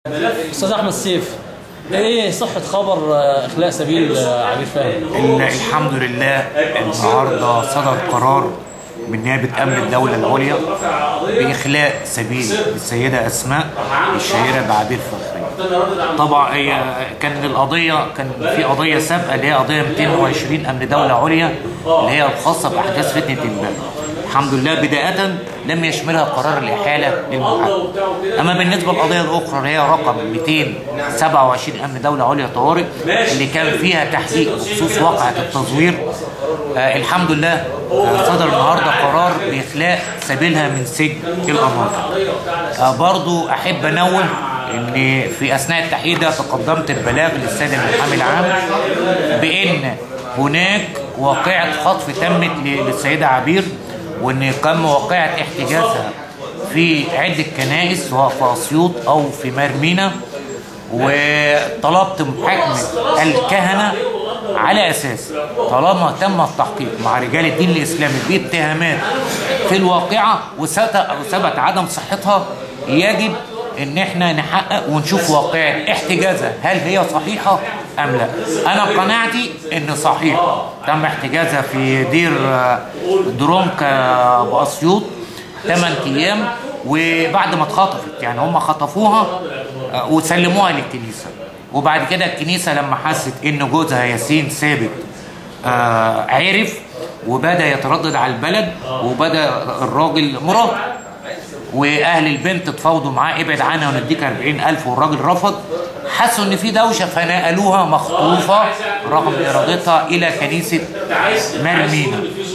استاذ احمد سيف ايه صحه خبر آه، اخلاء سبيل آه، عبير فهمي ال- الحمد لله النهارده صدر قرار من نيابه امن الدوله العليا باخلاء سبيل السيده اسماء الشهيره بعبير فخري طبعا هي كان القضيه كان في قضيه سابقه اللي هي قضيه 220 امن دوله عليا اللي هي الخاصه باحداث فتنه الباب الحمد لله بدايه لم يشملها قرار الاحاله للمحاكمه اما بالنسبه للقضيه الاخرى اللي هي رقم 227 امن دوله عليا طوارئ اللي كان فيها تحقيق بخصوص واقعه التزوير آه الحمد لله آه صدر النهارده قرار باخلاء سبيلها من سجن القناطر آه برضو احب انوه ان في اثناء التحقيق ده تقدمت البلاغ للسيد المحامي العام بان هناك واقعه خطف تمت للسيده عبير وان كان واقعه احتجازها في عده كنائس سواء في اسيوط او في مرمينا وطلبت محاكمه الكهنه على اساس طالما تم التحقيق مع رجال الدين الاسلامي باتهامات في الواقعه وثبت وثبت عدم صحتها يجب ان احنا نحقق ونشوف واقعة احتجازها هل هي صحيحة ام لا انا قناعتي ان صحيحة تم احتجازها في دير آه، درونك آه، باسيوط 8 ايام وبعد ما اتخطفت يعني هم خطفوها آه، وسلموها للكنيسة وبعد كده الكنيسة لما حست ان جوزها ياسين ثابت آه، عرف وبدا يتردد على البلد وبدا الراجل مراته واهل البنت تفاوضوا معاه ابعد عنها ونديك 40000 والراجل رفض حسوا ان في دوشه فنقلوها مخطوفه رغم ارادتها الى كنيسه مرمينا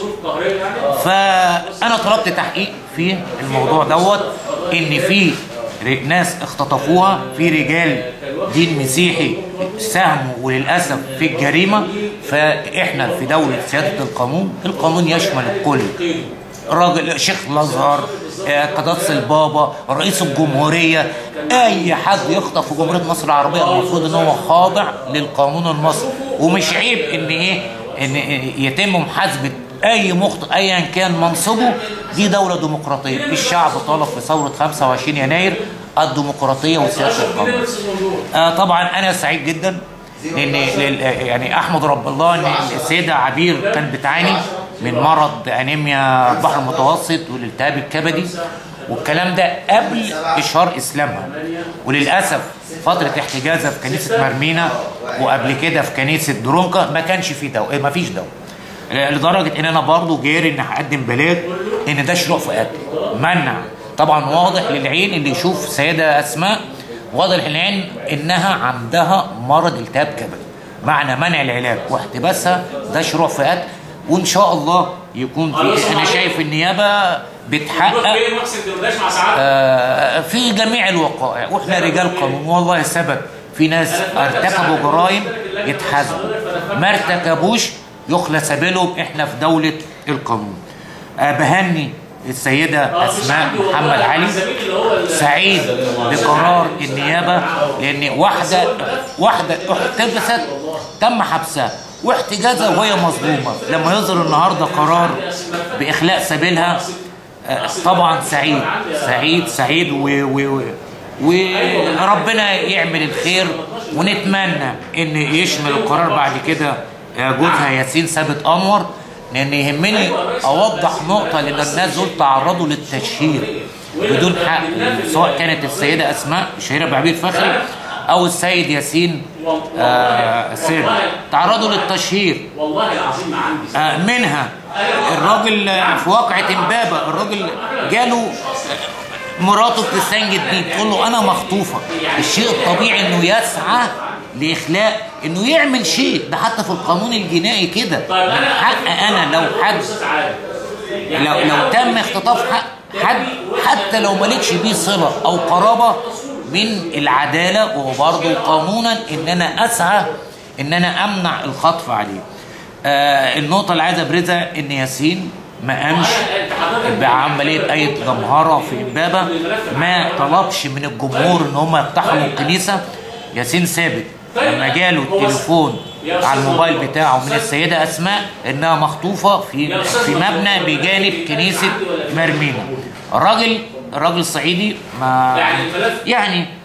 فانا طلبت تحقيق في الموضوع دوت ان في ر- ناس اختطفوها في رجال دين مسيحي ساهموا وللاسف في الجريمه فاحنا في دوله سياده القانون القانون يشمل الكل راجل شيخ الازهر آه، قداس البابا رئيس الجمهوريه اي حد يخطف في جمهوريه مصر العربيه المفروض ان هو خاضع للقانون المصري ومش عيب ان ايه ان يتم محاسبه اي مخطئ ايا كان منصبه دي دوله ديمقراطيه الشعب طالب في ثوره 25 يناير الديمقراطيه وسياسه القانون آه طبعا انا سعيد جدا لان لل- يعني احمد رب الله ان السيده عبير كانت بتعاني من مرض انيميا البحر المتوسط والالتهاب الكبدي والكلام ده قبل اشهار اسلامها وللاسف فتره احتجازها في كنيسه مرمينا وقبل كده في كنيسه درونكا ما كانش في دواء ما فيش دواء لدرجه ان انا برضو جاري ان هقدم بلاغ ان ده شروع في قتل منع طبعا واضح للعين اللي يشوف سيده اسماء واضح للعين انها عندها مرض التهاب كبدي معنى منع العلاج واحتباسها ده شروع في قتل وان شاء الله يكون في انا شايف النيابه بتحقق آه، في جميع الوقائع واحنا رجال قانون والله ثبت في ناس ارتكبوا جرائم يتحاسبوا ما ارتكبوش يخلى سبيلهم احنا في دولة القانون آه، بهني السيدة أسماء محمد علي سعيد بقرار النيابة لأن واحدة واحدة احتبست تم حبسها واحتجازها وهي مظلومة لما يصدر النهاردة قرار بإخلاء سبيلها آه، طبعا سعيد سعيد سعيد و, و, و وربنا يعمل الخير ونتمنى ان يشمل القرار بعد كده آه، جوزها ياسين ثابت انور لان يهمني اوضح نقطه لان الناس دول تعرضوا للتشهير بدون حق سواء كانت السيده اسماء الشهيره بعبير فخري او السيد ياسين آه ثابت تعرضوا للتشهير والله العظيم ما عندي آه، منها الراجل آه، في واقعة امبابة الراجل جاله آه، مراته بتستنجد بيه تقول له انا مخطوفة الشيء الطبيعي انه يسعى لاخلاء انه يعمل شيء ده حتى في القانون الجنائي كده من حق انا لو حد لو لو تم اختطاف حق حد حتى لو مالكش بيه صلة او قرابة من العدالة وهو برضه قانونا ان انا اسعى ان انا امنع الخطف عليه آه النقطة اللي عايز ابرزها ان ياسين ما قامش بعملية أي جمهرة في إمبابة ما طلبش من الجمهور إن هم يقتحموا الكنيسة ياسين ثابت لما جاله التليفون على الموبايل بتاعه من السيدة أسماء إنها مخطوفة في في مبنى بجانب كنيسة مرمينا الراجل الراجل الصعيدي ما يعني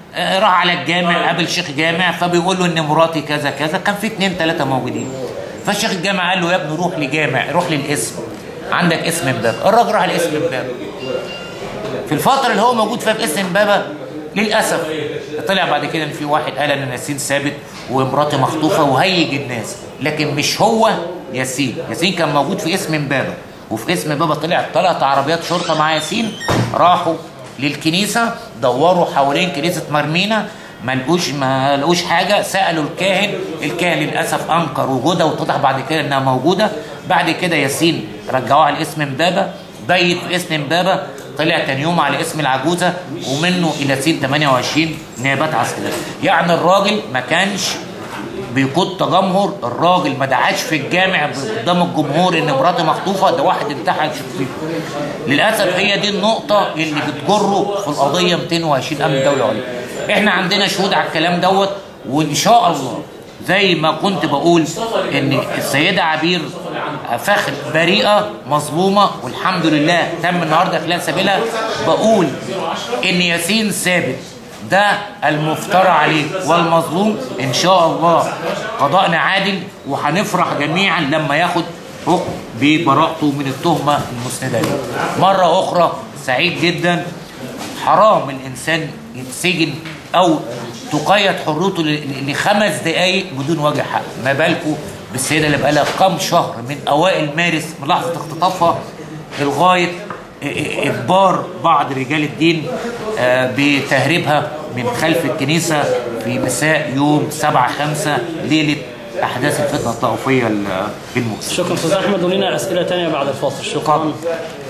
آه، راح على الجامع قابل شيخ جامع فبيقول له ان مراتي كذا كذا كان في اتنين تلاته موجودين فالشيخ الجامع قال له يا ابني روح لجامع روح للاسم عندك اسم امبابه الراجل راح لاسم امبابه في الفتره اللي هو موجود فيها في اسم امبابه للاسف طلع بعد كده ان في واحد قال ان ياسين ثابت ومراته مخطوفه وهيج الناس لكن مش هو ياسين ياسين كان موجود في اسم امبابه وفي اسم امبابه طلع ثلاث عربيات شرطه مع ياسين راحوا للكنيسه دوروا حوالين كنيسه مرمينا ما لقوش ما لقوش حاجه سالوا الكاهن الكاهن للاسف انكر وجودها واتضح بعد كده انها موجوده بعد كده ياسين رجعوه على اسم امبابه بيت في اسم امبابه طلع تاني يوم على اسم العجوزه ومنه الى سين 28 نيابات عسكريه يعني الراجل ما كانش بيقود تجمهر الراجل ما دعاش في الجامع قدام الجمهور ان مراته مخطوفه ده واحد انتحر شخصيته للاسف هي دي النقطه اللي بتجره في القضيه 220 امن دولي عليا احنا عندنا شهود على الكلام دوت وان شاء الله زي ما كنت بقول ان السيده عبير فخر بريئه مظلومه والحمد لله تم النهارده خلال سبيلها بقول ان ياسين ثابت ده المفترى عليه والمظلوم ان شاء الله قضاءنا عادل وهنفرح جميعا لما ياخد حكم ببراءته من التهمه المسنده ليه. مره اخرى سعيد جدا حرام الانسان يتسجن او تقيد حريته ل- لخمس دقائق بدون وجه حق ما بالكم بالسيده اللي بقالها كام شهر من اوائل مارس من لحظه اختطافها لغايه ا- ا- اجبار بعض رجال الدين آه، بتهريبها من خلف الكنيسه في مساء يوم 7 5 ليله احداث الفتنه الطائفيه ال- المؤسفه شكرا استاذ احمد ولينا اسئله ثانيه بعد الفاصل شكرا